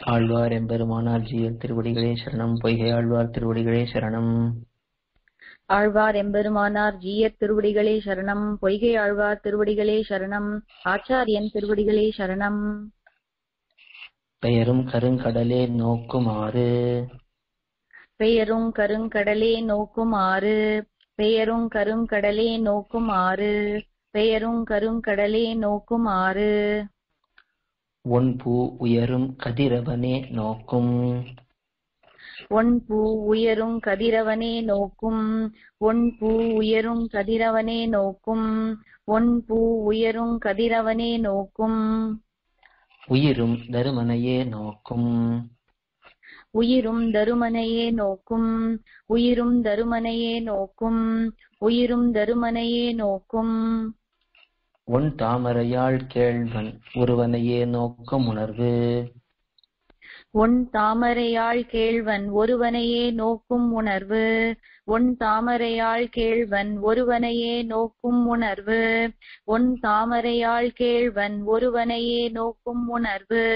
ஆழ்வார் எம்பெருமானார் ஜீயர் திருவடிகளே சரணம் பொய்கை ஆழ்வார் திருவடிகளே சரணம் ஆழ்வார் எம்பெருமானார் ஜீயர் திருவடிகளே சரணம் பொய்கை ஆழ்வார் திருவடிகளே சரணம் ஆச்சாரியன் திருவடிகளே சரணம் பெயரும் கருங்கடலே நோக்குமாறு பெயரும் கருங்கடலே நோக்குமாறு பெயரும் கருங்கடலே நோக்குமாறு பெயரும் கருங்கடலே நோக்குமாறு ஒன் பூ உயரும் கதிரவனே நோக்கும் ஒன் பூ உயரும் கதிரவனே நோக்கும் ஒன் பூ உயரும் கதிரவனே நோக்கும் ஒன் பூ உயரும் கதிரவனே நோக்கும் உயிரும் தருமனையே நோக்கும் உயிரும் தருமனையே நோக்கும் உயிரும் தருமனையே நோக்கும் உயிரும் தருமனையே நோக்கும் ஒன் தாமரையாள் கேள்வன் ஒருவனையே நோக்கும் உணர்வு ஒன் தாமரையாள் கேள்வன் ஒருவனையே நோக்கும் உணர்வு ஒன் தாமரையாள் கேள்வன் ஒருவனையே நோக்கும் உணர்வு ஒன் தாமரையாள் கேள்வன் ஒருவனையே நோக்கும் உணர்வு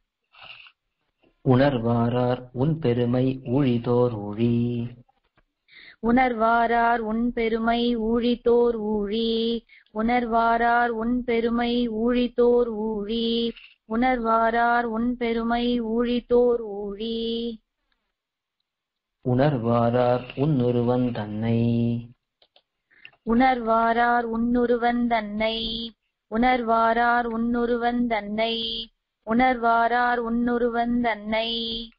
உணர்வாரார் உன் பெருமை ஊழிதோர் ஊழி உணர்வாரார் உன் பெருமை ஊழித்தோர் ஊழி உணர்வாரார் உன் பெருமை ஊழித்தோர் ஊழி உணர்வாரார் உன் பெருமை ஊழித்தோர் ஊழி உணர்வாரார் உன்னொருவன் தன்னை உணர்வாரார் உன்னொருவன் தன்னை உணர்வாரார் உன்னொருவன் தன்னை உணர்வாரார் உன்னொருவன் தன்னை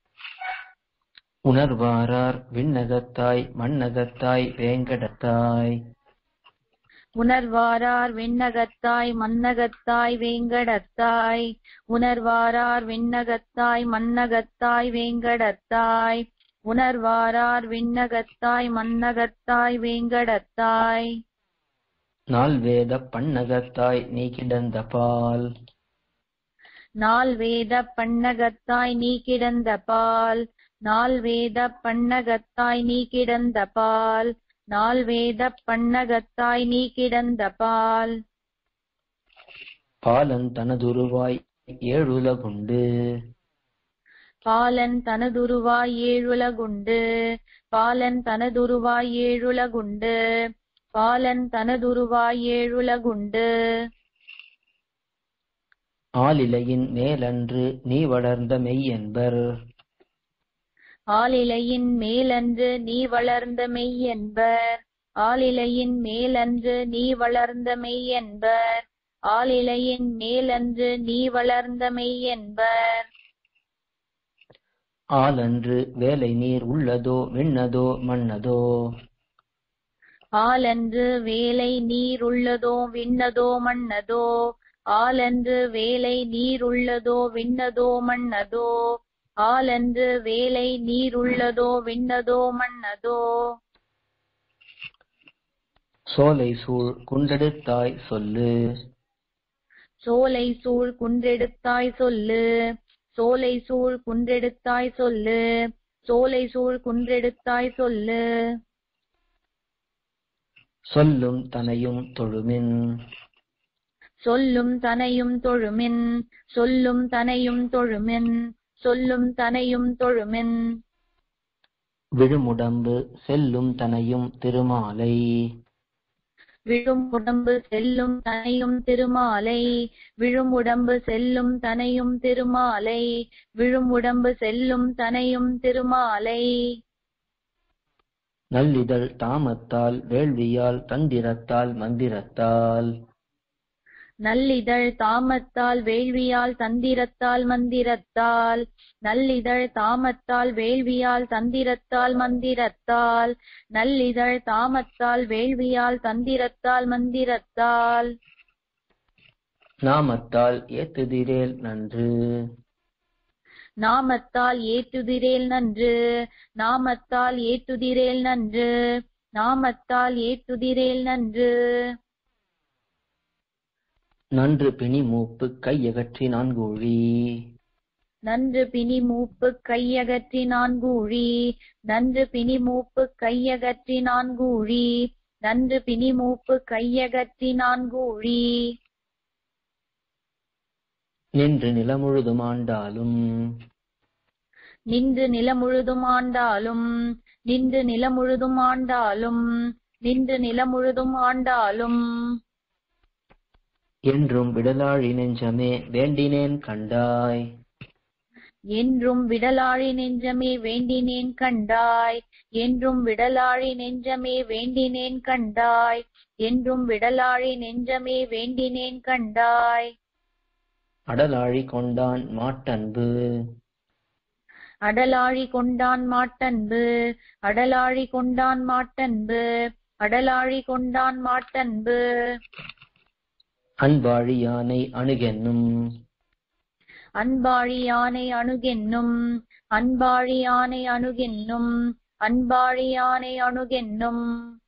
உணர்வாரார் விண்ணகத்தாய் மண்ணகத்தாய் வேங்கடத்தாய் உணர்வாரார் விண்ணகத்தாய் மன்னகத்தாய் வேங்கடத்தாய் உணர்வாரார் விண்ணகத்தாய் மன்னகத்தாய் வேங்கடத்தாய் உணர்வாரார் விண்ணகத்தாய் மன்னகத்தாய் வேங்கடத்தாய் நால் வேத பண்ணகத்தாய் நீ கிடந்த பால் நால் வேத பண்ணகத்தாய் நீ கிடந்த பால் நால் வேத பண்ணகத்தாய் நீ கிடந்த பால் நால் வேத பண்ணகத்தாய் நீ கிடந்த பால் பாலன் தனதுருவாய் ஏழுலகுண்டு பாலன் தனதுருவாய் ஏழுலகுண்டு பாலன் தனதுருவாய் ஏழுலகுண்டு பாலன் தனதுருவாய் ஏழுலகுண்டு ஆலிலையின் மேலன்று நீ வளர்ந்த மெய் என்பர் ஆலிலையின் மேலன்று நீ வளர்ந்த மெய் என்பர் ஆலிலையின் மேலன்று நீ வளர்ந்த மெய் என்பர் ஆலிலையின் மேலன்று நீ வளர்ந்த மெய் என்பர் ஆலன்று வேலை நீர் உள்ளதோ விண்ணதோ மண்ணதோ ஆலன்று வேலை நீர் உள்ளதோ விண்ணதோ மண்ணதோ ஆலன்று வேலை நீர் உள்ளதோ விண்ணதோ மண்ணதோ ஆலன்று வேலை நீர் உள்ளதோ விண்ணதோ மண்ணதோ சோலை சூழ் குன்றெடுத்தாய் சொல்லு சோலை சூழ் குன்றெடுத்தாய் சொல்லு சோலை சூழ் குன்றெடுத்தாய் சொல்லு சோலை சூழ் குன்றெடுத்தாய் சொல்லு சொல்லும் தனையும் தொழுமின் சொல்லும் தனையும் தொழுமின் சொல்லும் தனையும் தொழுமின் சொல்லும் தனையும் தொழுமின் விழுமுடம்பு செல்லும் தனையும் திருமாலை விழும் உடம்பு செல்லும் தனையும் திருமாலை விழும் உடம்பு செல்லும் தனையும் திருமாலை விழும் உடம்பு செல்லும் தனையும் திருமாலை நல்லிதழ் தாமத்தால் வேள்வியால் தந்திரத்தால் மந்திரத்தால் நல்லிதழ் தாமத்தால் வேள்வியால் தந்திரத்தால் மந்திரத்தால் நல்லிதழ் தாமத்தால் வேள்வியால் தந்திரத்தால் மந்திரத்தால் நல்லிதழ் தாமத்தால் வேள்வியால் தந்திரத்தால் மந்திரத்தால் நாமத்தால் ஏத்துதிரேல் நன்று நாமத்தால் ஏத்துதிரேல் நன்று நாமத்தால் ஏத்துதிரேல் நன்று நாமத்தால் ஏத்துதிரேல் நன்று நன்று பிணி மூப்பு கையகற்றி நான்கூழி நன்று பிணி மூப்பு கையகற்றி நான்கூழி நன்று பிணி மூப்பு கையகற்றி நான்கூழி நன்று பிணி மூப்பு கையகற்றி நான்கூழி நின்று நிலமுழுதும் ஆண்டாலும் நின்று நிலமுழுதும் ஆண்டாலும் நின்று நிலமுழுதும் ஆண்டாலும் நின்று நிலமுழுதும் ஆண்டாலும் என்றும் விடலாழி நெஞ்சமே வேண்டினேன் கண்டாய் என்றும் விடலாழி நெஞ்சமே வேண்டினேன் கண்டாய் என்றும் விடலாழி நெஞ்சமே வேண்டினேன் கண்டாய் என்றும் விடலாழி நெஞ்சமே வேண்டினேன் கண்டாய் அடலாழி கொண்டான் மாட்டன்பு அடலாழி கொண்டான் மாட்டன்பு அடலாழி கொண்டான் மாட்டன்பு அடலாழி கொண்டான் மாட்டன்பு அன்பாழி யானை அணுகென்னும் அன்பாழி யானை அணுகென்னும் அன்பாழி யானை அணுகென்னும் அன்பாழி யானை அணுகென்னும்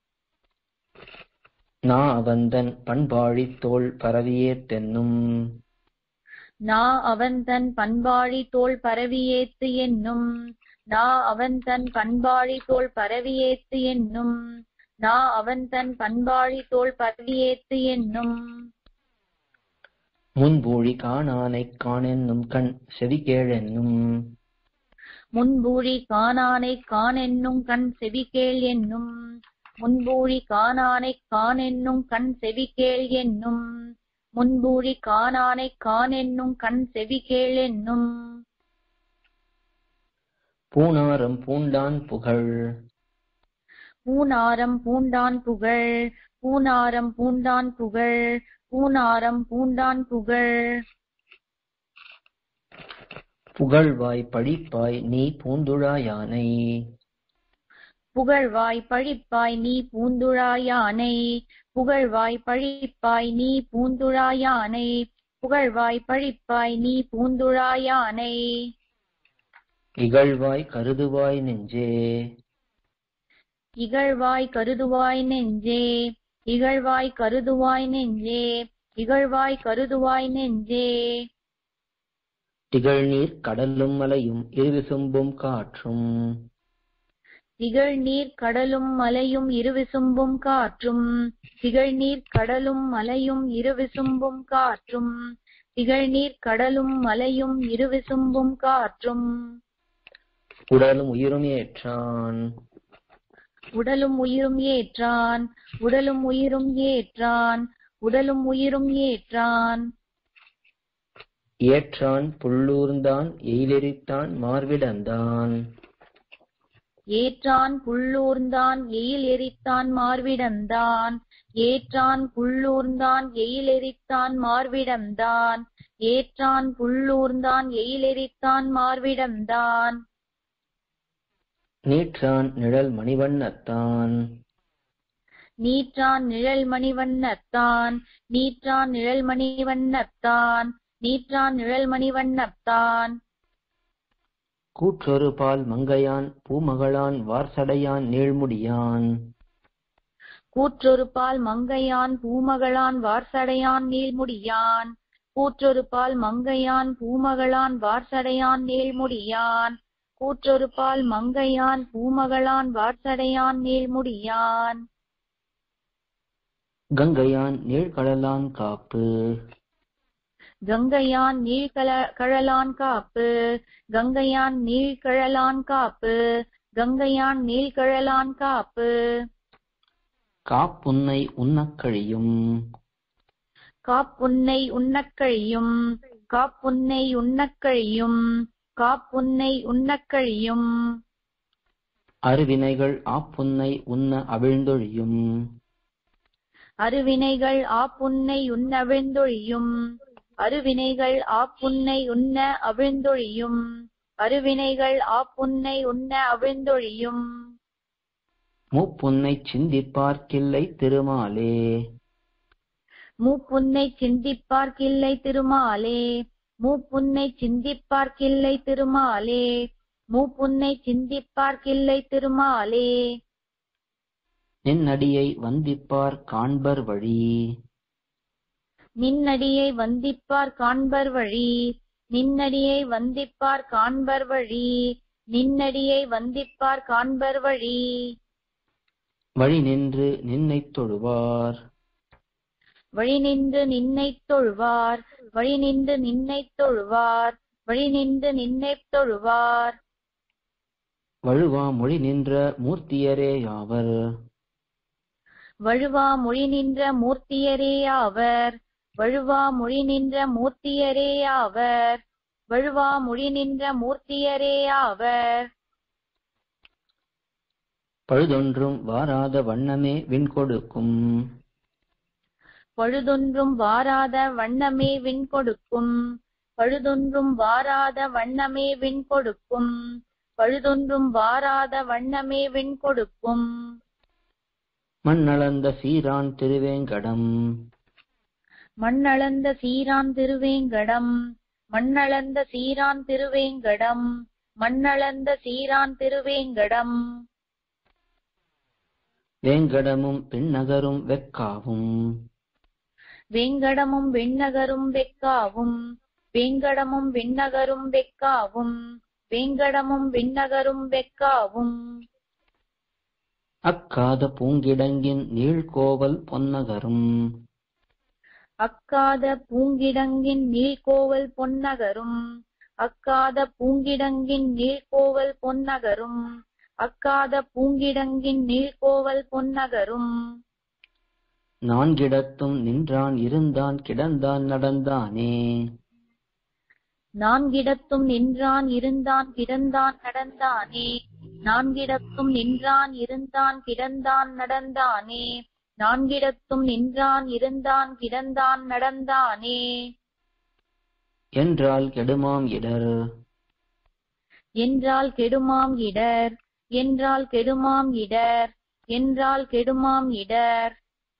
நா அவந்தன் பண்பாழி தோள் பரவியேத்தென்னும் நா அவன் தன் பண்பாழி தோள் பரவியேத்து என்னும் நா அவன் தன் பண்பாழி தோள் பரவியேத்து என்னும் நா அவன் தன் பண்பாழி தோள் பரவியேத்து என்னும் முன்பூழி காணானைக் காணென்னும் கண் செவிகேழென்னும் முன்பூழி காணானை காணென்னும் கண் செவிகேள் என்னும் முன்பூழி காணானை காணென்னும் கண் செவிகேள் என்னும் முன்பூழி காணானை காணென்னும் கண் செவிகேள் என்னும் பூணாரம் பூண்டான் புகழ் பூனாரம் பூண்டான் புகழ் பூனாரம் பூண்டான் புகழ் பூனாரம் பூண்டான் புகழ் புகழ்வாய் பழிப்பாய் நீ பூந்துழா யானை புகழ்வாய் பழிப்பாய் நீ பூந்துழாயானை புகழ்வாய் பழிப்பாய் நீ பூந்துழாயானை புகழ்வாய் பழிப்பாய் நீ பூந்துழாயானை இகழ்வாய் கருதுவாய் நெஞ்சே இகழ்வாய் கருதுவாய் நெஞ்சே இகழ்வாய் கருதுவாய் நெஞ்சே இகழ்வாய் கருதுவாய் நெஞ்சே திகழ்நீர் கடலும் மலையும் இருவிசும்பும் காற்றும் திகழ்நீர் கடலும் மலையும் இருவிசும்பும் காற்றும் திகழ்நீர் கடலும் மலையும் இருவிசும்பும் காற்றும் திகழ்நீர் கடலும் மலையும் இருவிசும்பும் காற்றும் உடலும் உயிரும் ஏற்றான் உடலும் உயிரும் ஏற்றான் உடலும் உயிரும் ஏற்றான் உடலும் உயிரும் ஏற்றான் ஏற்றான் புல்லூர்ந்தான் எயிலெரித்தான் மார்விடந்தான் ஏற்றான் புல்லூர்ந்தான் எயில் எரித்தான் மார்விடந்தான் ஏற்றான் புல்லூர்ந்தான் எயில் எரித்தான் மார்விடந்தான் ஏற்றான் புல்லூர்ந்தான் எயில் எரித்தான் மார்விடந்தான் நீற்றான் நிழல் மணிவண்ணத்தான் நீற்றான் நிழல் மணிவண்ணத்தான் நீற்றான் நிழல் மணிவண்ணத்தான் நீற்றான் நிழல் மணிவண்ணத்தான் கூற்றொரு பால் மங்கையான் பூமகளான் வார்சடையான் நீழ்முடியான் கூற்றொரு பால் மங்கையான் பூமகளான் வார்சடையான் நீள்முடியான் கூற்றொரு பால் மங்கையான் பூமகளான் வார்சடையான் நீள்முடியான் கூற்றொரு பால் மங்கையான் பூமகளான் வார்சடையான் நீள்முடியான் கங்கையான் நீழ்கடலான் காப்பு கங்கையான் நீழ்கல கழலான் காப்பு கங்கையான் நீழ்கழலான் காப்பு கங்கையான் நீழ்கழலான் காப்பு காப்புன்னை உண்ணக்கழியும் காப்புன்னை உண்ணக்கழியும் காப்புன்னை உண்ணக்கழியும் காப்புன்னை உண்ணக்கழியும் அருவினைகள் ஆப்புன்னை உண்ண அவிழ்ந்தொழியும் அருவினைகள் ஆப்புன்னை உண்ண அவிழ்ந்தொழியும் அருவினைகள் ஆப்புன்னை உண்ண அவிழ்ந்தொழியும் அருவினைகள் ஆப்புன்னை உண்ண அவிழ்ந்தொழியும் மூப்புன்னை சிந்திப்பார்க்கில்லை திருமாலே மூப்புன்னை சிந்திப்பார்க்கில்லை திருமாலே மூப்புன்னை சிந்திப்பார்க்கில்லை திருமாலே மூப்புன்னை சிந்திப்பார்க்கில்லை திருமாலே நின்னடியை வந்திப்பார் காண்பர் வழி நின்னடியை வந்திப்பார் காண்பர் வழி நின்னடியை வந்திப்பார் காண்பர் வழி நின்னடியை வந்திப்பார் காண்பர் வழி வழி நின்று நின்னைத் தொழுவார் வழி நின்று நின்னைத் தொழுவார் வழி நின்று நின்னைத் தொழுவார் வழி நின்று நின்னைத் தொழுவார் வழுவா மொழி நின்ற மூர்த்தியரே யாவர் வழுவா மொழி நின்ற மூர்த்தியரே ஆவர் வழுவா மொழி நின்ற மூர்த்தியரே ஆவர் வழுவா மொழி நின்ற மூர்த்தியரே ஆவர் பழுதொன்றும் வாராத வண்ணமே விண் கொடுக்கும் பழுதொன்றும் வாராத வண்ணமே விண் கொடுக்கும் பழுதொன்றும் வாராத வண்ணமே விண் கொடுக்கும் பழுதொன்றும் வாராத வண்ணமே விண் கொடுக்கும் மண்ணளந்த சீரான் திருவேங்கடம் மண்ணளந்த சீரான் திருவேங்கடம் மண்ணளந்த சீரான் திருவேங்கடம் மண்ணளந்த சீரான் திருவேங்கடம் வேங்கடமும் பின்னகரும் வெக்காவும் வேங்கடமும் விண்ணகரும் வெக்காவும் வேங்கடமும் விண்ணகரும் வெக்காவும் வேங்கடமும் விண்ணகரும் வெக்காவும் அக்காத பூங்கிடங்கின் நீழ்கோவல் பொன்னகரும் அக்காத பூங்கிடங்கின் நீள்கோவல் பொன்னகரும் அக்காத பூங்கிடங்கின் நீள்கோவல் பொன்னகரும் அக்காத பூங்கிடங்கின் நீள்கோவல் பொன்னகரும் நான்கிடத்தும் நின்றான் இருந்தான் கிடந்தான் நடந்தானே நான்கிடத்தும் நின்றான் இருந்தான் கிடந்தான் நடந்தானே நான்கிடத்தும் நின்றான் இருந்தான் கிடந்தான் நடந்தானே நான்கிடத்தும் நின்றான் இருந்தான் கிடந்தான் நடந்தானே என்றால் கெடுமாம் இடர் என்றால் கெடுமாம் இடர் என்றால் கெடுமாம் இடர் என்றால் கெடுமாம் இடர்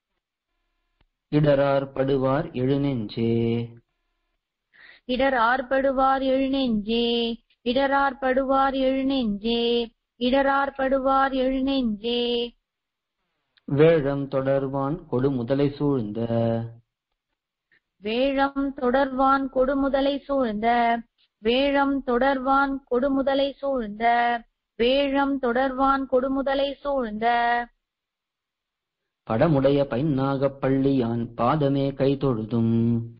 இடரார் படுவார் எழுநெஞ்சே இடர் ஆர்படுவார் எழுநெஞ்சே இடரார் படுவார் எழுநெஞ்சே இடரார் படுவார் எழுநெஞ்சே வேழம் தொடர்வான் கொடுமுதலை சூழ்ந்த வேழம் தொடர்வான் கொடுமுதலை சூழ்ந்த வேழம் தொடர்வான் கொடுமுதலை சூழ்ந்த வேழம் தொடர்வான் கொடுமுதலை சூழ்ந்த படமுடைய பைன்னாகப் பள்ளியான் பாதமே கை தொழுதும்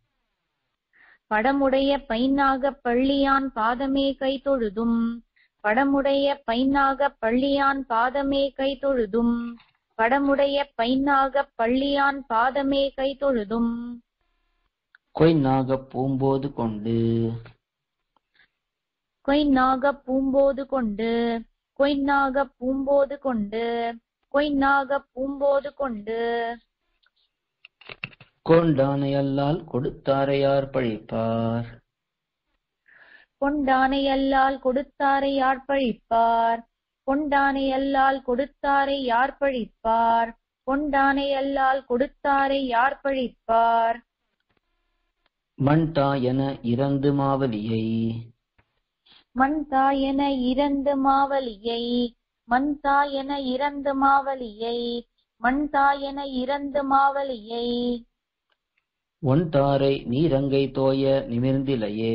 படமுடைய பைன்னாகப் பள்ளியான் பாதமே கை தொழுதும் படமுடைய பைன்னாகப் பள்ளியான் பாதமே கை தொழுதும் படமுடைய பைன்னாகப் பள்ளியான் பாதமே கை தொழுதும் கொய்நாகப் பூம்போது கொண்டு கொய்நாகப் பூம்போது கொண்டு கொய்நாகப் பூம்போது கொண்டு கொய்நாகப் பூம்போது கொண்டு கொண்டானையல்லால் கொடுத்தாரையார் பழிப்பார் கொண்டானை அல்லால் கொடுத்தாரை யார் பழிப்பார் கொண்டானை அல்லால் கொடுத்தாரை யார் பழிப்பார் கொண்டானை அல்லால் கொடுத்தாரை யார் பழிப்பார் மண்தா என இறந்து மாவலியை மண்தா என இறந்து மாவலியை மண்தா என இறந்து மாவலியை மண்தா என இறந்து மாவலியை ஒன்தாரை நீரங்கை தோய நிமிர்ந்திலையே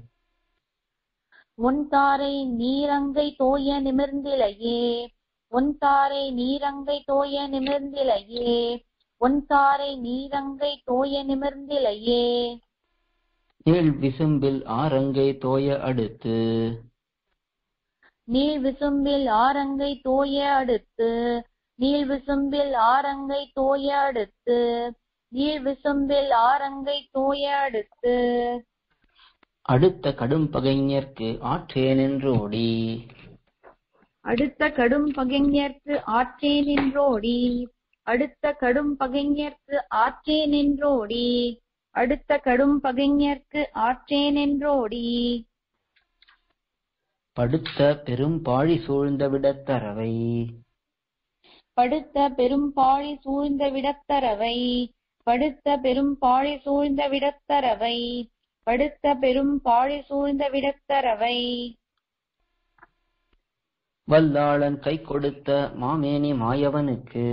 ஒன்தாரை நீரங்கை தோய நிமிர்ந்திலையே ஒன்தாரை நீரங்கை தோய நிமிர்ந்திலையே ஒன்தாரை நீரங்கை தோய நிமிர்ந்திலையே நீள் விசும்பில் ஆரங்கை தோய அடுத்து நீள் விசும்பில் ஆரங்கை தோய அடுத்து நீள் விசும்பில் ஆரங்கை தோய அடுத்து நீள் விசும்பில் ஆரங்கை தோய அடுத்து அடுத்த கடும் பகைஞர்க்கு ஆற்றேனென்றோடி அடுத்த கடும் பகைஞர்க்கு ஆற்றே நின்றோடி அடுத்த கடும் பகைஞர்க்கு ஆற்றே நின்றோடி அடுத்த கடும் பகைஞர்க்கு ஆற்றே நின்றோடி படுத்த பெரும் பாழி சூழ்ந்த விடத்தரவை படுத்த பெரும் பாழி சூழ்ந்த விடத்தரவை படுத்த பெரும் பாழி சூழ்ந்த விடத்தரவை படுத்த பெரும் பாழி சூழ்ந்த விடத்தரவை வல்லாளன் கை கொடுத்த மாமேனி மாயவனுக்கு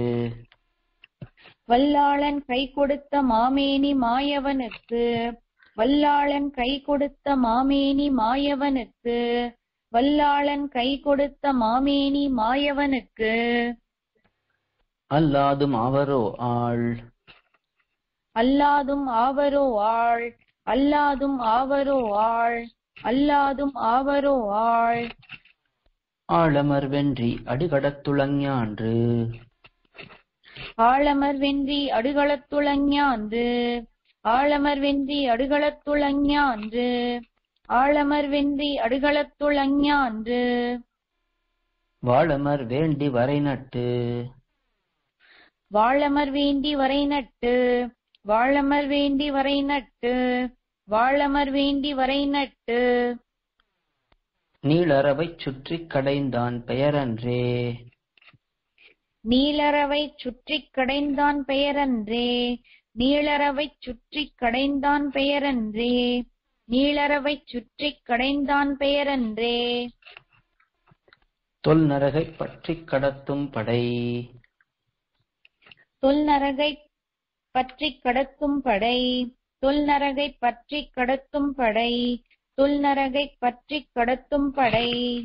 வல்லாளன் கை கொடுத்த மாமேனி மாயவனுக்கு வல்லாளன் கை கொடுத்த மாமேனி மாயவனுக்கு வல்லாளன் கை கொடுத்த மாமேனி மாயவனுக்கு அல்லாதும் அவரோ ஆள் அல்லாதும் ஆவரோ ஆள் அல்லாதும் ஆவரோ ஆள் அல்லாதும் ஆவரோ ஆள் ஆழமர் வென்றி அடிகடத்துளஞ்ஞான்று ஆழமர் வென்றி அடுகளத்துளஞ்ஞான்று ஆழமர் வென்றி அடுகளத்துளஞ்ஞான்று ஆழமர் வென்றி அடுகளத்துளஞ்ஞான்று வாழமர் வேண்டி வரை நட்டு வாழமர் வேண்டி வரை நட்டு வாழமர் வேண்டி வரை நட்டு வாழமர் வேண்டி வரை நட்டு நீளரவைச் சுற்றிக் கடைந்தான் பெயரன்றே நீளரவைச் சுற்றிக் கடைந்தான் பெயரன்றே நீளரவைச் சுற்றிக் கடைந்தான் பெயரன்றே நீளரவைச் சுற்றிக் கடைந்தான் பெயரன்றே தொல்நரகைப் பற்றிக் கடத்தும் படை தொல்நரகைப் பற்றிக் கடத்தும் படை தொல்நரகைப் பற்றிக் கடத்தும் படை தொல்நரகைப் பற்றிக் கடத்தும் படை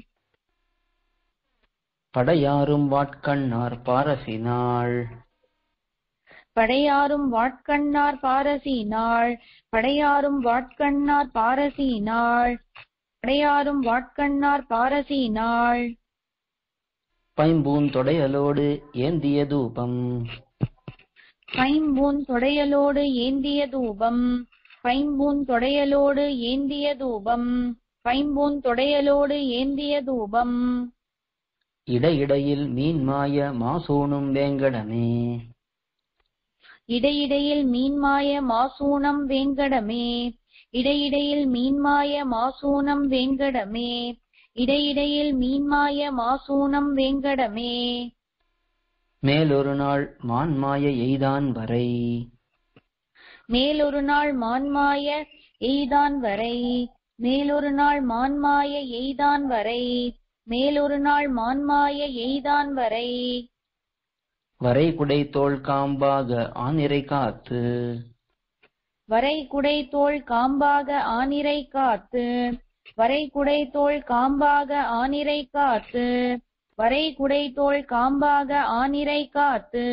படையாரும் வாட்கண்ணார் பாரசினாள் படையாரும் வாட்கண்ணார் பாரசினாள் படையாரும் வாட்கண்ணார் பாரசினாள் படையாரும் வாட்கண்ணார் பாரசினாள் பைம்பூன் தொடையலோடு ஏந்திய தூபம் பைம்பூன் தொடையலோடு ஏந்திய தூபம் பைம்பூன் தொடையலோடு ஏந்திய தூபம் பைம்பூன் தொடையலோடு ஏந்திய தூபம் இடையிடையில் மீன்மாய மாசூணும் வேங்கடமே இடையிடையில் மீன்மாய மாசூனம் வேங்கடமே இடையிடையில் மீன்மாய மாசூனம் வேங்கடமே இடையிடையில் மீன்மாய மாசூனம் வேங்கடமே மேலொரு நாள் மான்மாய எய்தான் வரை மேலொரு நாள் மான்மாய எய்தான் வரை மேலொரு நாள் மான்மாய எய்தான் வரை மேலொரு நாள் மான்மாய எய்தான் வரை வரை குடை தோள் காம்பாக ஆனிரை காத்து வரை குடை தோள் காம்பாக ஆனிரை காத்து வரை குடை தோள் காம்பாக ஆனிரை காத்து வரை குடை தோள் காம்பாக ஆனிரை காத்து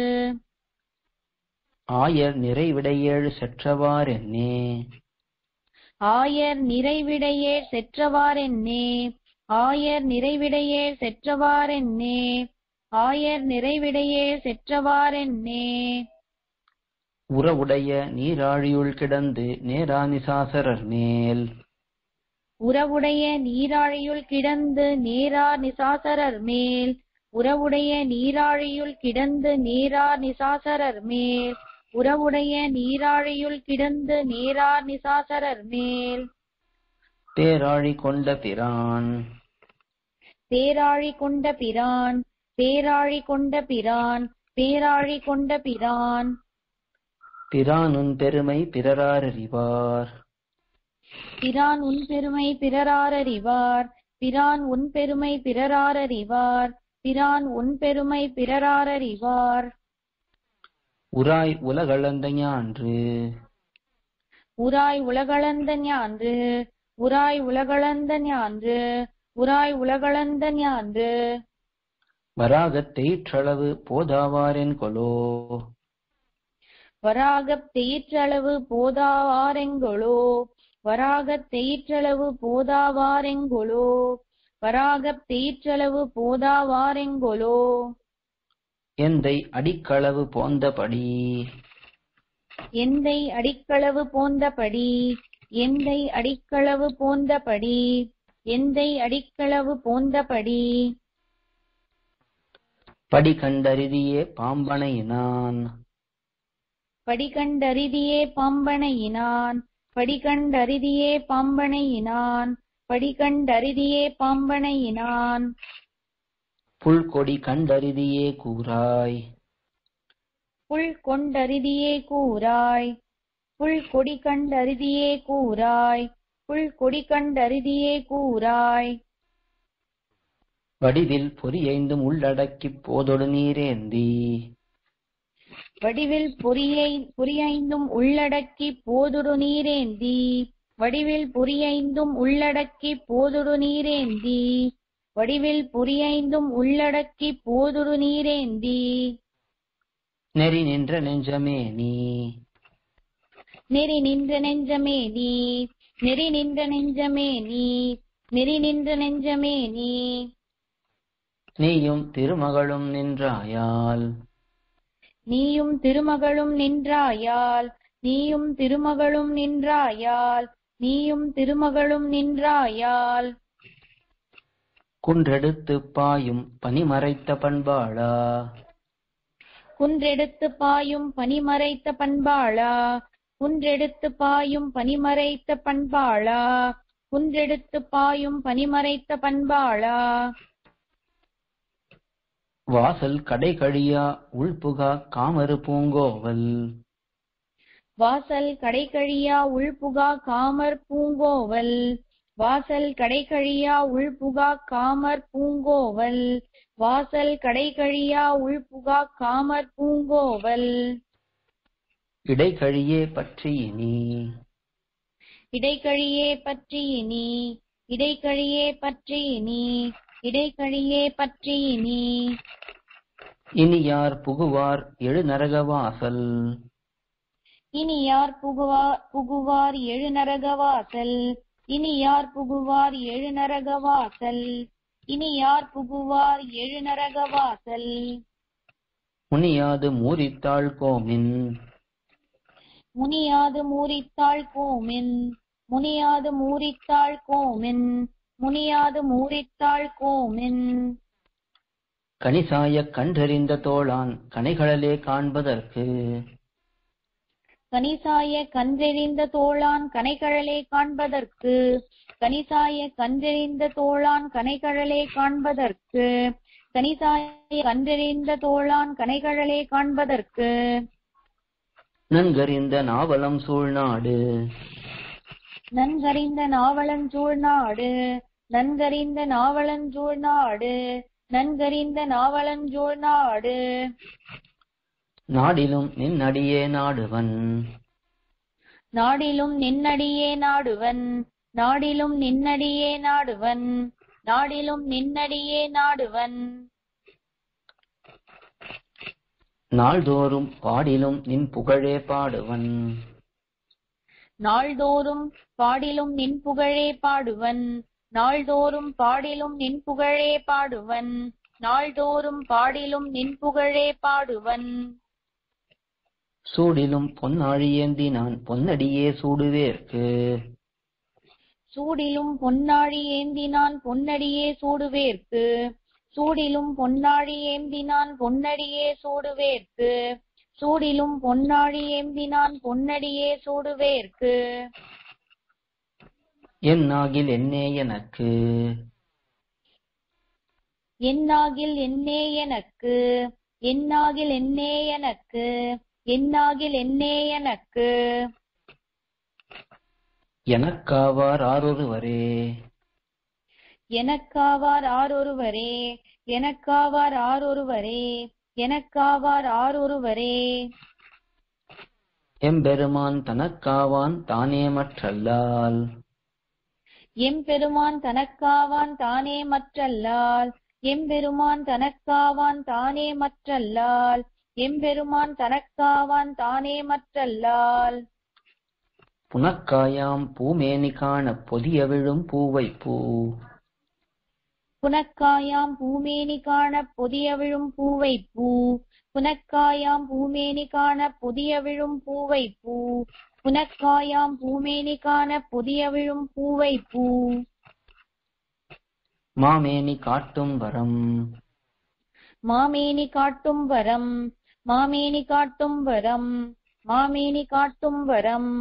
ஆயர் நிறைவிடையேழு செற்றவாறென்னே ஆயர் நிறைவிடையே செற்றவாறென்னே ஆயர் நிறைவிடையே செற்றவாறென்னே ஆயர் நிறைவிடையே செற்றவாறென்னே உறவுடைய நீராழியுள் கிடந்து நேரானிசாசரர் மேல் உறவுடைய நீராழியுள் கிடந்து நேரார் நிசாசரர் மேல் உறவுடைய நீராழியுள் கிடந்து நேரார் நிசாசரர் மேல் உறவுடைய நீராழியுள் கிடந்து நேரார் நிசாசரர் மேல் பேராழி கொண்ட பிரான் பேராழி கொண்ட பிரான் பேராழி கொண்ட பிரான் பேராழி கொண்ட பிரான் பிரானுன் பெருமை பிறராரறிவார் பிரான் உன் பெருமை பிறராரறிவார் பிரான் உன் பெருமை பிறராரறிவார் பிரான் உன் பெருமை பிறராரறிவார் உராய் உலகளந்த ஞான்று உராய் உலகளந்த ஞான்று உராய் உலகளந்த ஞான்று உராய் உலகளந்த ஞான்று வராகத் தேற்றளவு போதாவாரென் கொலோ வராகத் தெயிற்றளவு போதாவாரெங்கொளோ வராகத் தெயிற்றளவு போதாவாரெங்கொளோ வராகத் தெயிற்றளவு போதாவாரெங்கொளோ எந்தை அடிக்களவு போந்தபடி எந்தை அடிக்களவு போந்தபடி எந்தை அடிக்களவு போந்தபடி எந்தை அடிக்களவு போந்தபடி படி கண்டறிதியே பாம்பனையினான் படிகண்டரிதியே பாம்பனையினான் படிகண்டரிதியே பாம்பனையினான் படிகண்டரிதியே பாம்பனையினான் புல்கொடி கண்டறிதியே கூறாய் புல் கொண்டரிதியே கூறாய் புல் கொடி கண்டரிதியே கூறாய் புல் கொடி கண்டரிதியே கூறாய் வடிவில் பொறியைந்தும் உள்ளடக்கிப் போதொடு நீரேந்தி வடிவில் பொறியை பொறியைந்தும் உள்ளடக்கி போதுடு நீரேந்தி வடிவில் பொறியைந்தும் உள்ளடக்கி போதுடு நீரேந்தி வடிவில் பொறியைந்தும் உள்ளடக்கி போதுடு நீரேந்தி நெறி நின்ற நெஞ்சமே நீ நெறி நின்ற நெஞ்சமே நீ நெறி நின்ற நெஞ்சமே நீ நெறி நின்ற நெஞ்சமே நீ நீயும் திருமகளும் நின்றாயால் நீயும் திருமகளும் நின்றாயால் நீயும் திருமகளும் நின்றாயால் நீயும் திருமகளும் நின்றாயால் குன்றெடுத்து பாயும் பனிமறைத்த பண்பாளா குன்றெடுத்து பாயும் பனிமறைத்த பண்பாளா குன்றெடுத்து பாயும் பனிமறைத்த பண்பாளா குன்றெடுத்து பாயும் பனிமறைத்த பண்பாளா வாசல் கடை கழியா உள்புகா காமரு பூங்கோவல் வாசல் கடைக்கழியா உள்புகா காமர் பூங்கோவல் வாசல் கடைக்கழியா உள்புகா காமர் பூங்கோவல் வாசல் கடைக்கழியா உள்புகா காமர் பூங்கோவல் இடைக்கழியே பற்றி இனி இடைக்கழியே பற்றி இனி இடைக்கழியே பற்றி இனி இடைக்கழியே பற்றி இனி இனி யார் புகுவார் எழு நரக வாசல் இனி யார் புகுவார் புகுவார் எழு நரகவாசல் இனி யார் புகுவார் எழு நரகவாசல் இனி யார் புகுவார் எழு நரகவாசல் முனியாது மூரித்தாள் கோமின் முனியாது மூரித்தாள் கோமின் முனியாது மூரித்தாள் கோமின் முனியாது மூரித்தாள் கோமின் கனிசாய கன்றறிந்த தோளான் கனைகளலே காண்பதற்கு கனிசாய கன்றெறிந்த தோளான் கனைகழலே காண்பதற்கு கனிசாய கன்றெறிந்த தோளான் கனைகழலே காண்பதற்கு கனிசாய கன்றெறிந்த தோளான் கனைகழலே காண்பதற்கு நன்கறிந்த நாவலம் சூழ்நாடு நன்கறிந்த நாவலஞ்சூழ் நாடு நன்கறிந்த நாவலஞ்சூழ் நாடு நன்கறிந்த நாவலஞ்சூழ் நாடு நாடிலும் நின் அடியே நாடுவன் நாடிலும் நின்னடியே நாடுவன் நாடிலும் நின்னடியே நாடுவன் நாடிலும் நின்னடியே நாடுவன் நாள்தோறும் பாடிலும் நின் புகழே பாடுவன் நாள்தோறும் பாடிலும் நின் புகழே பாடுவன் நாள்தோறும் பாடிலும் நின் புகழே பாடுவன் நாள்தோறும் பாடிலும் நின் புகழே பாடுவன் சூடிலும் பொன்னாழியேந்தி நான் பொன்னடியே சூடுவேற்கு சூடிலும் பொன்னாழி ஏந்தினான் பொன்னடியே சூடுவேற்கு சூடிலும் பொன்னாழி ஏந்தினான் பொன்னடியே சூடுவேற்கு சூடிலும் பொன்னாழி ஏந்தினான் பொன்னடியே சூடுவேற்கு என்னாகில் என்னே எனக்கு என்னாகில் என்னே எனக்கு என்னாகில் என்னே எனக்கு என்னாகில் என்னே எனக்கு எனக்காவார் ஆரொருவரே எனக்காவார் ஆரொருவரே எனக்காவார் ஆரொருவரே எனக்காவார் ஆரொருவரே எம்பெருமான் தனக்காவான் தானே மற்றல்லால் எம்பெருமான் தனக்காவான் தானே மற்றல்லால் எம்பெருமான் தனக்காவான் தானே மற்றல்லால் எம்பெருமான் தனக்காவான் தானே மற்றல்லால் புனக்காயாம் பூமேனி காண பொதிய விழும் பூவை பூ புனக்காயாம் பூமேனி காண பொதிய விழும் பூவை பூ புனக்காயாம் பூமேனி காண பொதிய விழும் பூவை பூ புனக்காயாம் பூமேனி காண பொதிய விழும் பூவை பூ மாமேனி காட்டும் வரம் மாமேனி காட்டும் வரம் மாமேனி காட்டும் வரம் மாமேனி காட்டும் வரம்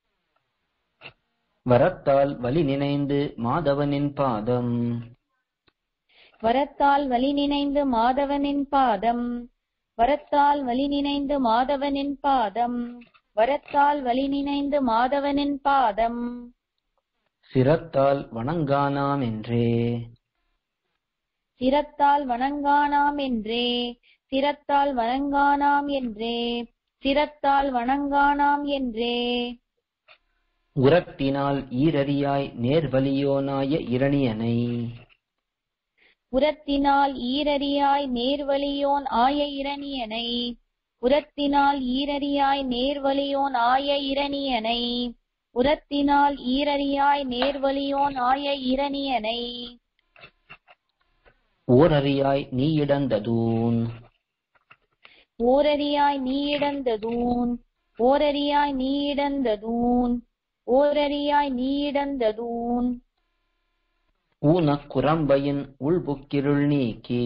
வரத்தால் வலி நினைந்து மாதவனின் பாதம் வரத்தால் வலி நினைந்து மாதவனின் பாதம் வரத்தால் வலி நினைந்து மாதவனின் பாதம் வரத்தால் வலி நினைந்து மாதவனின் பாதம் சிரத்தால் வணங்கானாம் என்றே சிரத்தால் வணங்கானாம் என்றே சிரத்தால் வணங்கானாம் என்றே சிரத்தால் வணங்கானாம் என்றே உரத்தினால் ஈரறியாய் நேர்வலியோனாய இரணியனை உரத்தினால் ஈரறியாய் நேர்வலியோன் ஆய இரணியனை உரத்தினால் ஈரறியாய் நேர்வலியோன் ஆய இரணியனை உரத்தினால் ஈரறியாய் நேர்வலியோன் ஆய இரணியனை ஓரறியாய் நீ இடந்ததூன் ஓரறியாய் நீ இடந்ததூன் ஓரறியாய் நீ இடந்ததூன் ஓரறியாய் நீ இடந்ததூன் ஊனக் குரம்பையின் உள்புக்கிருள் நீக்கி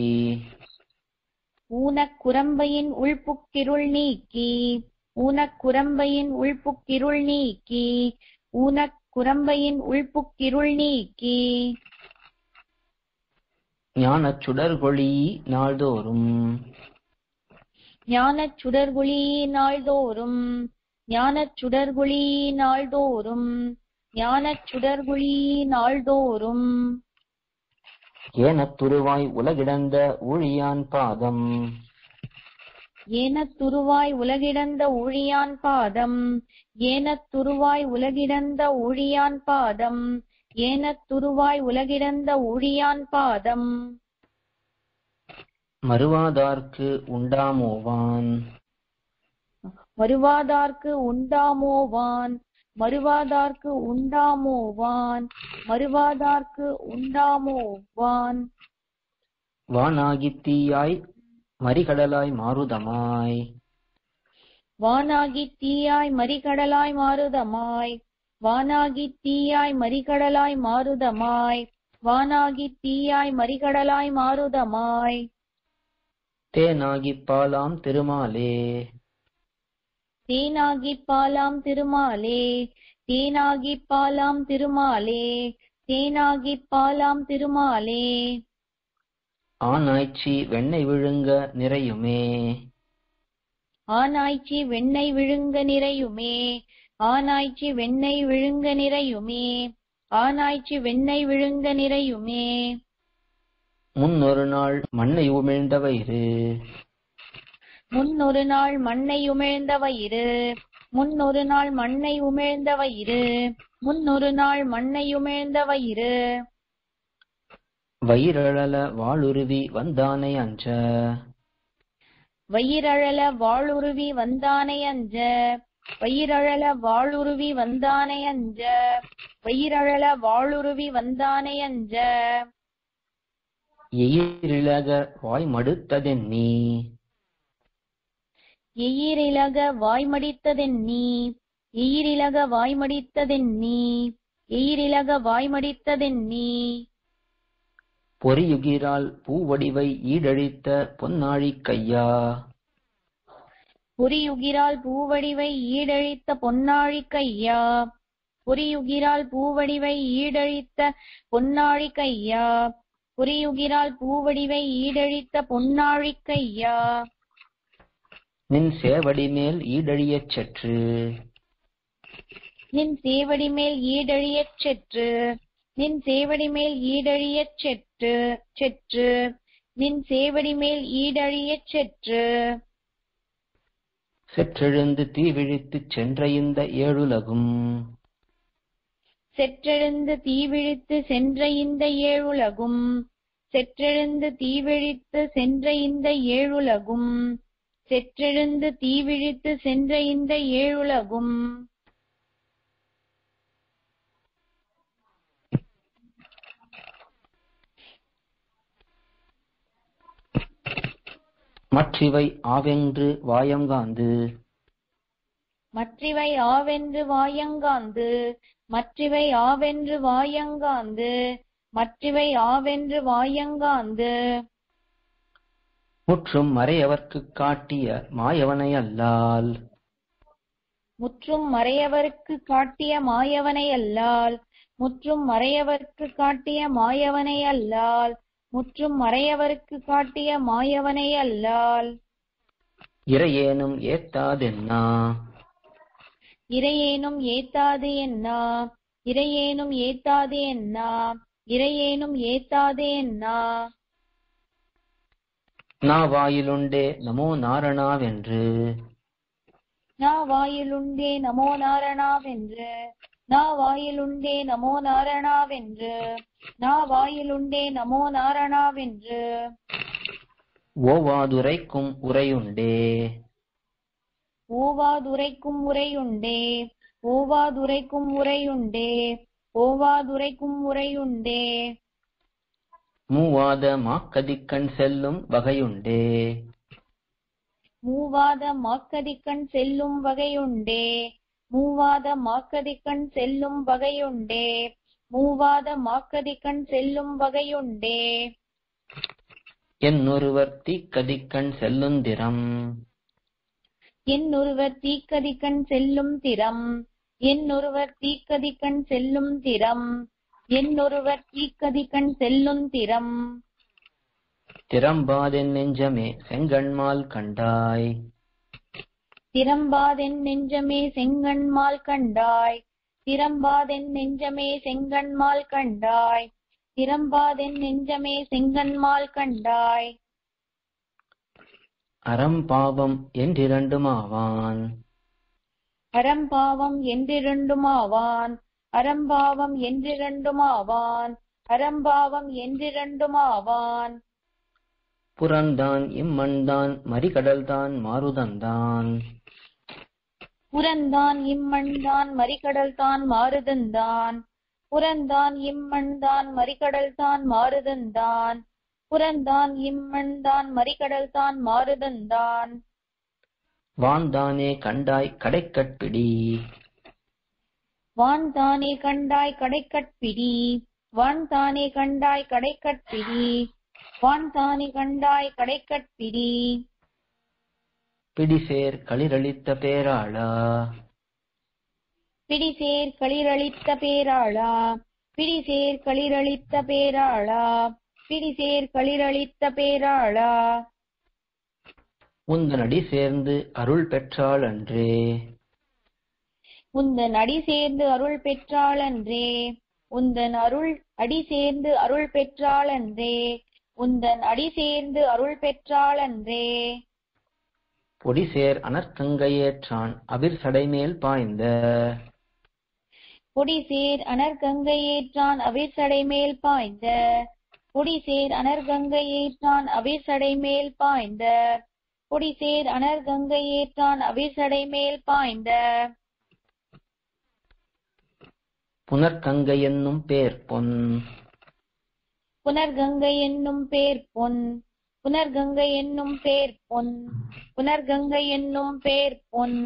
ஊனக் குரம்பையின் உள்புக்கிருள் நீக்கி ஊனக் குரம்பையின் உள்புக்கிருள் நீக்கி ஊனக் குரம்பையின் உள்புக்கிருள் நீக்கி ஞானச் சுடர்கொளி நாள்தோறும் ஞானச் சுடர்குழி நாள்தோறும் ஞானச் சுடர்குழி நாள்தோறும் ஞானச் சுடர்குழி நாள்தோறும் ஏனத்துருவாய் உலகிடந்த ஊழியான் பாதம் ஏனத்துருவாய் உலகிடந்த ஊழியான் பாதம் ஏனத்துருவாய் உலகிடந்த ஊழியான் பாதம் ஏனத்துருவாய் உலகிடந்த ஊழியான் பாதம் மறுவாதார்க்கு உண்டாமோவான் மறுவாதார்க்கு உண்டாமோவான் மறுவாதார்க்கு உண்டாமோவான் மறுவாதார்க்கு உண்டாமோவான் வானாகித் தீயாய் மறிகடலாய் மாருதமாய் வானாகி தீயாய் மறிகடலாய் மாருதமாய் வானாகி தீயாய் மறிகடலாய் மாருதமாய் வானாகி தீயாய் மறிகடலாய் மாருதமாய் தேனாகிப் பாலாம் திருமாலே தேனாகி பாலாம் திருமாலே தேனாகி பாலாம் திருமாலே தேனாகி பாலாம் திருமாலே ஆனாய்ச்சி வெண்ணெய் விழுங்க நிறையுமே ஆனாய்ச்சி வெண்ணெய் விழுங்க நிறையுமே ஆனாய்ச்சி வெண்ணெய் விழுங்க நிறையுமே ஆனாய்ச்சி வெண்ணெய் விழுங்க நிறையுமே முன்னொரு நாள் மண்ணை உமிழ்ந்த வயிறு முன்னொரு நாள் மண்ணை உமிழ்ந்த வயிறு முன்னொரு நாள் மண்ணை உமிழ்ந்த வயிறு முன்னொரு நாள் மண்ணை உமிழ்ந்த வயிறு வயிறழல வாளுருவி வந்தானை அஞ்ச வயிறழல வாளுருவி வந்தானை அஞ்ச வயிறழல வாளுருவி வந்தானை அஞ்ச வயிறழல வாளுருவி வந்தானை அஞ்ச எயிரிழக வாய் மடுத்ததென்னி எயிரிலக வாய்மடித்ததென்னி எயிரிலக வாய்மடித்ததென்னி எயிரிலக வாய்மடித்ததென்னி பொறியுகிரால் பூவடிவை ஈடழித்த பொன்னாழிக் கையா பொறியுகிரால் பூவடிவை ஈடழித்த பொன்னாழி கையா பொறியுகிரால் பூவடிவை ஈடழித்த பொன்னாழி கையா பொறியுகிரால் பூவடிவை ஈடழித்த பொன்னாழி கையா நின் சேவடி மேல் ஈடழியச் செற்று நின் சேவடி மேல் ஈடழியச் செற்று நின் சேவடி மேல் ஈடழியச் செற்று செற்று நின் சேவடி மேல் ஈடழியச் செற்று செற்றெழுந்து தீவிழித்துச் சென்ற இந்த ஏழுலகும் செற்றெழுந்து தீவிழித்து சென்ற இந்த ஏழுலகும் செற்றெழுந்து தீவிழித்து சென்ற இந்த ஏழுலகும் செற்றெழுந்து தீவிழித்து சென்ற இந்த ஏழுலகும் மற்றிவை ஆவென்று வாயங்காந்து மற்றிவை ஆவென்று வாயங்காந்து மற்றிவை ஆவென்று வாயங்காந்து மற்றிவை ஆவென்று வாயங்காந்து முற்றும் மறையவர்க்குக் காட்டிய மாயவனை அல்லால் முற்றும் மறையவர்க்கு காட்டிய மாயவனை அல்லால் முற்றும் மறையவர்க்கு காட்டிய மாயவனை அல்லால் முற்றும் மறையவர்க்கு காட்டிய மாயவனை அல்லால் இறையேனும் ஏத்தாதென்னா இறையேனும் ஏத்தாது என்னா இறையேனும் ஏத்தாது என்னா இறையேனும் ஏத்தாது என்னா நாவாயிலுண்டே நமோ நாரணாவென்று நா வாயிலுண்டே நமோ நாரணாவென்று நா வாயிலுண்டே நமோ நாரணாவென்று நா வாயிலுண்டே நமோ நாரணாவென்று ஓவாதுரைக்கும் உரையுண்டே ஓவாதுரைக்கும் உரையுண்டே ஓவாதுரைக்கும் உரையுண்டே ஓவாதுரைக்கும் உரையுண்டே மூவாத மாக்கதிக்கண் செல்லும் வகையுண்டே மூவாத மாக்கதிக்கண் செல்லும் வகையுண்டே மூவாத மாக்கதிக்கண் செல்லும் வகையுண்டே மூவாத மாக்கதிக்கண் செல்லும் வகையுண்டே என்னொருவர் தீக்கதிக்கண் செல்லுந்திரம் என்னொருவர் தீக்கதிக்கண் செல்லும் திறம் என்னொருவர் தீக்கதிக்கண் செல்லும் திறம் என்னொருவர் தீக்கதிக்கண் செல்லும் திறம் திறம்பாதென் நெஞ்சமே செங்கண்மால் கண்டாய் திறம்பாதென் நெஞ்சமே செங்கண்மால் கண்டாய் திறம்பாதென் நெஞ்சமே செங்கண்மால் கண்டாய் திறம்பாதென் நெஞ்சமே செங்கண்மால் கண்டாய் அறம் பாவம் என்றிரண்டுமாவான் அறம்பாவம் என்றிரண்டுமாவான் அறம்பாவம் என்றிரண்டுமாவான் அறம்பாவம் என்றிரண்டுமாவான் புறந்தான் இம்மண்தான் மறிகடல்தான் மாருதந்தான் புறந்தான் இம்மண்தான் மறிகடல்தான் மாறுதந்தான் புறந்தான் இம்மண்தான் மறிகடல்தான் மாறுதந்தான் புறந்தான் இம்மண்தான் மறிகடல்தான் மாறுதந்தான் வான்தானே கண்டாய் கடைக்கட்பிடி வான் தானே கண்டாய் கடைக்கட்பிடி வான் தானே கண்டாய் கடைக்கட்பிடி வான் தானே கண்டாய் கடைக்கட்பிடி பிடிசேர் களிரளித்த பேராளா பிடிசேர் களிரளித்த பேராளா பிடிசேர் களிரளித்த பேராளா பிடிசேர் களிரளித்த பேராளா உந்தனடி சேர்ந்து அருள் பெற்றாள் அன்றே உந்தன் அடி சேர்ந்து அருள் பெற்றாளன்றே உந்தன் அருள் அடி சேர்ந்து அருள் பெற்றாளன்றே உந்தன் அடி சேர்ந்து அருள் பெற்றாளன்றே பொடிசேர் அனற்கங்கையேற்றான் அபிர் சடைமேல் பாய்ந்த பொடிசேர் அனர்கங்கையேற்றான் அவிர்சடை மேல் பாய்ந்த பொடிசேர் அனர்கங்கையேற்றான் அவிர்சடை மேல் பாய்ந்த பொடிசேர் அனர்கங்கையேற்றான் அவிர்சடை மேல் பாய்ந்த புனர்கங்கை என்னும் பேர் பொன் புனர்கங்கை என்னும் பேர் பொன் புனர்கங்கை என்னும் பேர் பொன் புனர்கங்கை என்னும் பேர் பொன்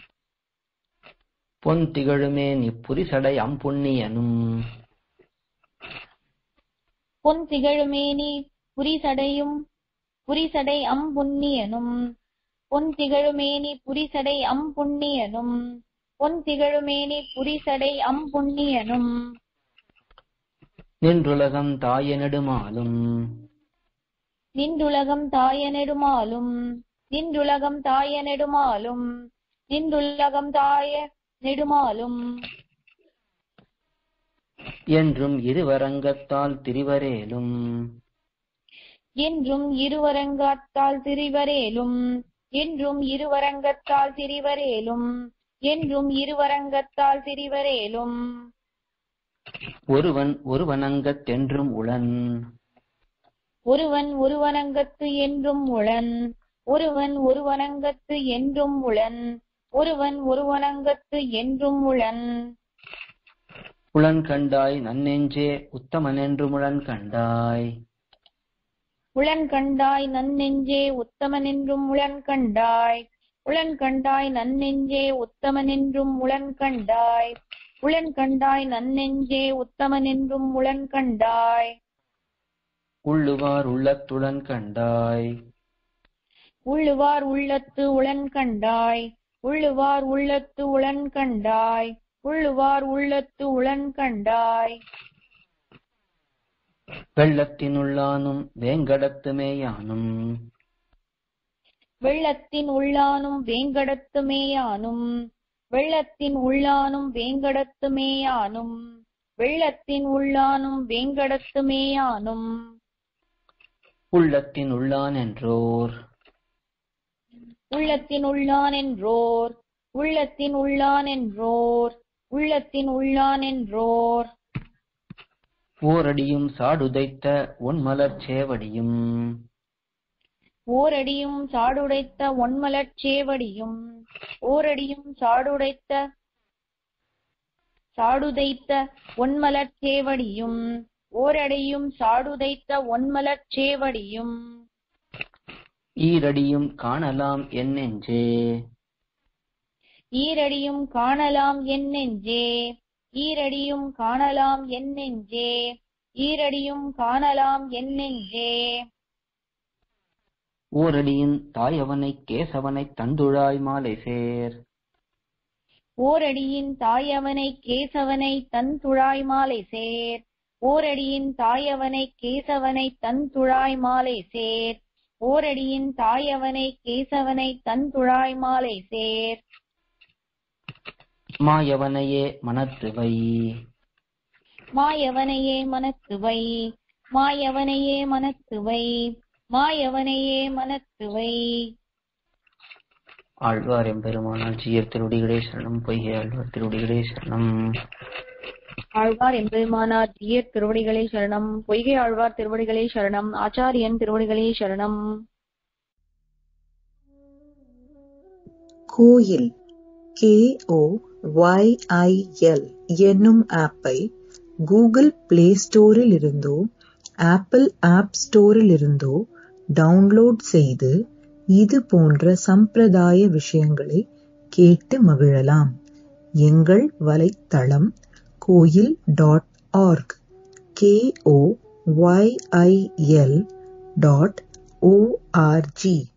பொன் திகழுமே நீ புரிசடை அம்புண்ணியனும் பொன் திகழுமேனி புரிசடையும் புரிசடை அம்புண்ணியனும் பொன் திகழுமேனி புரிசடை அம்புண்ணியனும் பொன் திகழுமேனி புரிசடை அம்புண்ணியனும் நின்றுலகம் தாய நெடுமாலும் நின்றுலகம் தாய நெடுமாலும் நின்றுலகம் தாய நெடுமாலும் நின்றுலகம் தாய நெடுமாலும் என்றும் இருவரங்கத்தால் திரிவரேலும் என்றும் இருவரங்கத்தால் திரிவரேலும் என்றும் இருவரங்கத்தால் திரிவரேலும் என்றும் இருவரங்கத்தால் திரிவரேலும் ஒருவன் ஒருவனங்கத்தென்றும் உளன் ஒருவன் ஒருவனங்கத்து என்றும் உளன் ஒருவன் ஒருவனங்கத்து என்றும் உளன் ஒருவன் ஒருவனங்கத்து என்றும் உளன் உளன் கண்டாய் நன்னெஞ்சே உத்தமனென்று முழன் கண்டாய் உளன் கண்டாய் நன்னெஞ்சே உத்தமனென்றும் உளன் கண்டாய் உளன் கண்டாய் நன்னெஞ்சே உத்தமனென்றும் உளன் கண்டாய் உளன் கண்டாய் நன்னெஞ்சே உத்தமனென்றும் உளன் கண்டாய் உள்ளுவார் உள்ளத்துடன் கண்டாய் உள்ளுவார் உள்ளத்து உளன் கண்டாய் உள்ளுவார் உள்ளத்து உளன் கண்டாய் உள்ளுவார் உள்ளத்து உளன் கண்டாய் வெள்ளத்தினுள்ளானும் வேங்கடத்து மேயானும் வெள்ளத்தின் உள்ளானும் வேங்கடத்து மேயானும் வெள்ளத்தின் உள்ளானும் வேங்கடத்து மேயானும் வெள்ளத்தின் உள்ளானும் வேங்கடத்து மேயானும் உள்ளத்தின் உள்ளான் என்றோர் உள்ளத்தின் உள்ளான் என்றோர் உள்ளத்தின் உள்ளான் என்றோர் உள்ளத்தின் உள்ளான் என்றோர் ஓரடியும் சாடுதைத்த ஒன்மலர் சேவடியும் ஓரடியும் சாடுடைத்த ஒன்மலர்ச் சேவடியும் ஓரடியும் சாடுடைத்த சாடுதைத்த ஒன்மலர்ச் சேவடியும் ஓரடியும் சாடுதைத்த ஒன்மலர்ச் சேவடியும் ஈரடியும் காணலாம் என் நெஞ்சே ஈரடியும் காணலாம் என் நெஞ்சே ஈரடியும் காணலாம் என் நெஞ்சே ஈரடியும் காணலாம் என் நெஞ்சே ஓரடியின் தாயவனை கேசவனை தந்துழாய் மாலை சேர் ஓரடியின் தாயவனை கேசவனை தன் துழாய் மாலை சேர் ஓரடியின் தாயவனை கேசவனை தன் துழாய் மாலை சேர் ஓரடியின் தாயவனை கேசவனை தன் துழாய் மாலை சேர் மாயவனையே மனத்து வை மாயவனையே மனத்து வை மாயவனையே மனத்து வை மாயவனையே மனத்து வை ஆழ்வார் எம்பெருமானார் ஜீயர் திருவடிகளே சரணம் பொய்கை ஆழ்வார் திருவடிகளே சரணம் ஆழ்வார் எம்பெருமானார் ஜீயர் திருவடிகளே சரணம் பொய்கை ஆழ்வார் திருவடிகளே சரணம் ஆச்சாரியன் திருவடிகளே சரணம் கோயில் கே ஓ ஒய்ஐஎல் என்னும் ஆப்பை கூகுள் பிளே ஸ்டோரில் இருந்தோ ஆப்பிள் ஆப் ஸ்டோரில் இருந்தோ டவுன்லோட் செய்து இது போன்ற சம்பிரதாய விஷயங்களை கேட்டு மகிழலாம் எங்கள் வலைத்தளம் Koyil dot org K O YIL dot O R G